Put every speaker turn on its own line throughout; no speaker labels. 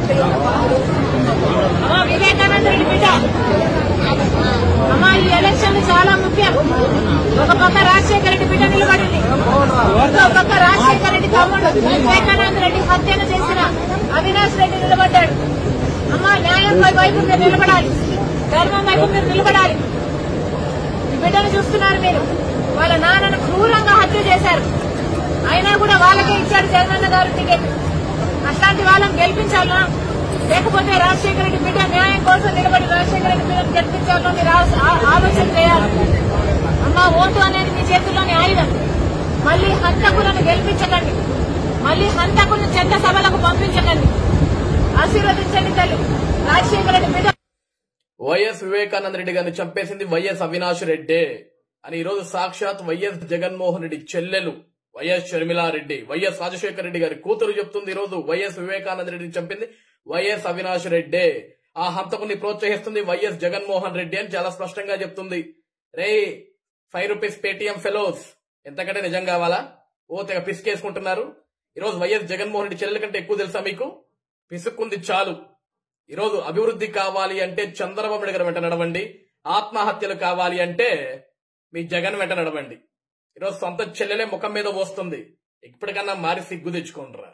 అమ్మా వివేకానంద రెడ్డి బిడ్డ అమ్మా ఈ ఎలక్షన్ చాలా ముఖ్యం ఒక పక్క రాజశేఖర రెడ్డి బిడ్డ నిలబడింది ఇంకో పక్క రాజశేఖర రెడ్డి తమ్ముడు వివేకానంద రెడ్డి హత్యను చేసిన అవినాష్ రెడ్డి నిలబడ్డాడు అమ్మా న్యాయం వైపు మీరు నిలబడాలి ధర్మం వైపు మీరు నిలబడాలి ఈ బిడ్డను చూస్తున్నారు మీరు వాళ్ళ నాన్నను క్రూరంగా హత్య చేశారు అయినా కూడా వాళ్ళకే ఇచ్చాడు జగనన్న గారు టికెట్ అట్లాంటి వాళ్ళని గెలిపించాలా లేకపోతే రాజశేఖర రెడ్డి బిడ్డ న్యాయం కోసం నిలబడి రాజశేఖర రెడ్డి బిడ్డను గెలిపించాలో మీరు ఆ- ఆ- ఆలోచన చేయాలి అమ్మ ఓటు అనేది మీ చేతుల్లోని ఆయుధం మళ్ళీ హంతకులను గెలిపించకండి మళ్ళీ హంతకులను చెత్త సభలకు పంపించకండి ఆశీర్వదించండి తల్లి రాజశేఖర రెడ్డి బిడ్డ
వైఎస్ వివేకానంద రెడ్డి గారిని చంపేసింది వైఎస్ అవినాష్ రెడ్డి అని ఈరోజు సాక్షాత్ వైఎస్ జగన్మోహన్ రెడ్డి చెల్లెలు వైఎస్ షర్మిలారెడ్డి వైఎస్ రాజశేఖర రెడ్డి గారి కూతురు చెప్తుంది ఈరోజు వైఎస్ వివేకానంద రెడ్డిని చంపింది వైఎస్ అవినాష్ రెడ్డి ఆ హంతకుని ప్రోత్సహిస్తుంది వైఎస్ జగన్మోహన్ రెడ్డి అని చాలా స్పష్టంగా చెప్తుంది రే ఫైవ్ రూపీస్ పేటిఎం ఫెలోస్ ఎంతకంటే నిజం కావాలా ఓ తెగ పిసికేసుకుంటున్నారు ఈరోజు వైఎస్ జగన్మోహన్ రెడ్డి చెల్లెల కంటే ఎక్కువ తెలుసా మీకు పిసుక్కుంది చాలు ఈరోజు అభివృద్ధి కావాలి అంటే చంద్రబాబు నాయుడు గారు వెంట నడవండి ఆత్మహత్యలు కావాలి అంటే మీ జగన్ వెంట నడవండి ఈరోజు సొంత చెల్లెలే ముఖం మీద పోస్తుంది ఇప్పటికన్నా మారి సిగ్గు తెచ్చుకోండిరా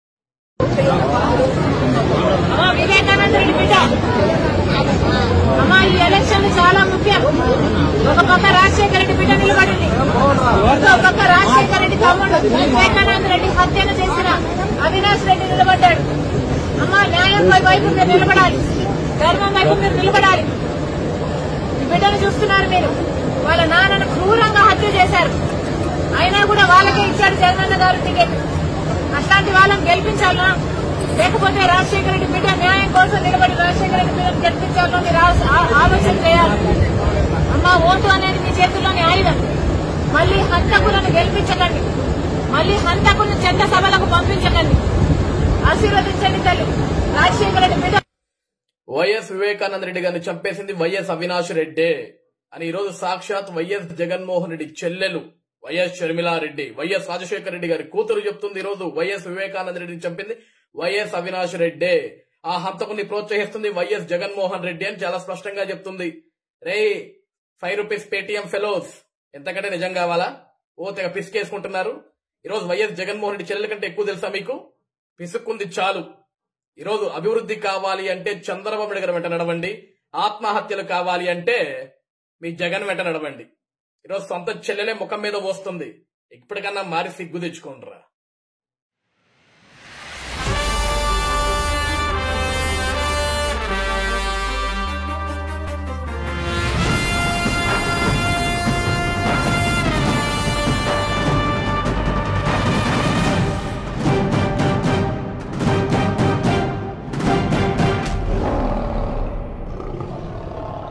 అమ్మా వివేకానంద రెడ్డి బిడ్డ అమ్మా ఈ ఎలక్షన్ చాలా ముఖ్యం ఒక పక్క రాజశేఖర రెడ్డి బిడ్డ నిలబడింది ఇంకో పక్క రాజశేఖర రెడ్డి తమ్ముడు వివేకానంద రెడ్డి హత్యను చేసిన అవినాష్ రెడ్డి నిలబడ్డాడు అమ్మా న్యాయం వైపు మీరు నిలబడాలి ధర్మం వైపు మీరు నిలబడాలి ఈ బిడ్డను చూస్తున్నారు మీరు వాళ్ళ నాన్నను క్రూరంగా హత్య చేశారు అయినా కూడా వాళ్ళకే ఇచ్చాడు జగనన్న గారు టికెట్ అట్లాంటి వాళ్ళని గెలిపించాలా లేకపోతే రాజశేఖర రెడ్డి బిడ్డ న్యాయం కోసం నిలబడి రాజశేఖర రెడ్డి బిడ్డను గెలిపించాలో మీరు ఆ- ఆ- ఆలోచన చేయాలి అమ్మ ఓటు అనేది మీ చేతుల్లోని ఆయుధం మళ్ళీ హంతకులను గెలిపించకండి మళ్ళీ హంతకులను చెత్త సభలకు పంపించకండి ఆశీర్వదించండి తల్లి రాజశేఖర రెడ్డి బిడ్డ
వైఎస్ వివేకానంద రెడ్డి గారిని చంపేసింది వైఎస్ అవినాష్ రెడ్డి అని ఈరోజు సాక్షాత్ వైఎస్ జగన్మోహన్ రెడ్డి చెల్లెలు వైఎస్ షర్మిలారెడ్డి వైఎస్ రాజశేఖర రెడ్డి గారి కూతురు చెప్తుంది ఈరోజు వైఎస్ వివేకానంద రెడ్డిని చంపింది వైఎస్ అవినాష్ రెడ్డి ఆ హంతకుని ప్రోత్సహిస్తుంది వైఎస్ జగన్మోహన్ రెడ్డి అని చాలా స్పష్టంగా చెప్తుంది రే ఫైవ్ రూపీస్ పేటిఎం ఫెలోస్ ఎంతకంటే నిజం కావాలా ఓ తెగ పిసికేసుకుంటున్నారు ఈరోజు వైఎస్ జగన్మోహన్ రెడ్డి చెల్లెల కంటే ఎక్కువ తెలుసా మీకు పిసుక్కుంది చాలు ఈరోజు అభివృద్ధి కావాలి అంటే చంద్రబాబు నాయుడు గారు వెంట నడవండి ఆత్మహత్యలు కావాలి అంటే మీ జగన్ వెంట నడవండి ఈరోజు సొంత చెల్లెలే ముఖం మీద పోస్తుంది ఇప్పటికన్నా మారి సిగ్గు తెచ్చుకోండిరా